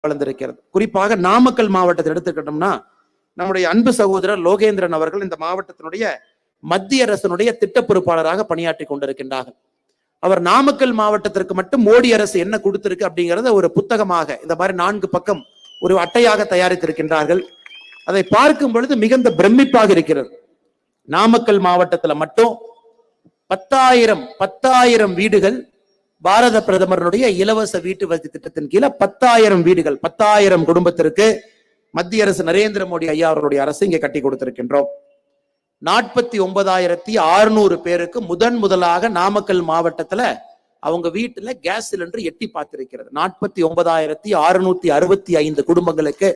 வளர்ந்திருக்கிறது குறிப்பாக நாமக்கல் மாவட்டத்தை எடுத்துக்கிட்டோம்னா நம்முடைய அன்பு சகோதரர் லோகேந்திரன் அவர்கள் இந்த மாவட்டத்தினுடைய மத்திய அரசினுடைய திட்ட பொறுப்பாளராக பணியாற்றி கொண்டிருக்கின்றார்கள் அவர் நாமக்கல் மாவட்டத்திற்கு மட்டும் மோடி அரசு என்ன கொடுத்திருக்கு அப்படிங்கறத ஒரு புத்தகமாக இந்த மாதிரி நான்கு பக்கம் ஒரு அட்டையாக தயாரித்திருக்கின்றார்கள் அதை பார்க்கும் பொழுது மிகுந்த பிரமிப்பாக இருக்கிறது நாமக்கல் மாவட்டத்துல மட்டும் பத்தாயிரம் பத்தாயிரம் வீடுகள் பாரத பிரதமருடைய இலவச வீட்டு வசதி திட்டத்தின் கீழே பத்தாயிரம் வீடுகள் பத்தாயிரம் குடும்பத்திற்கு மத்திய அரசு நரேந்திர மோடி ஐயா அவர்களுடைய அரசு இங்கே கட்டி கொடுத்திருக்கின்றோம் நாற்பத்தி ஒன்பதாயிரத்தி அறுநூறு பேருக்கு முதன் முதலாக நாமக்கல் மாவட்டத்துல அவங்க வீட்டுல கேஸ் சிலிண்டர் எட்டி பார்த்திருக்கிறது நாற்பத்தி ஒன்பதாயிரத்தி அறுநூத்தி அறுபத்தி ஐந்து குடும்பங்களுக்கு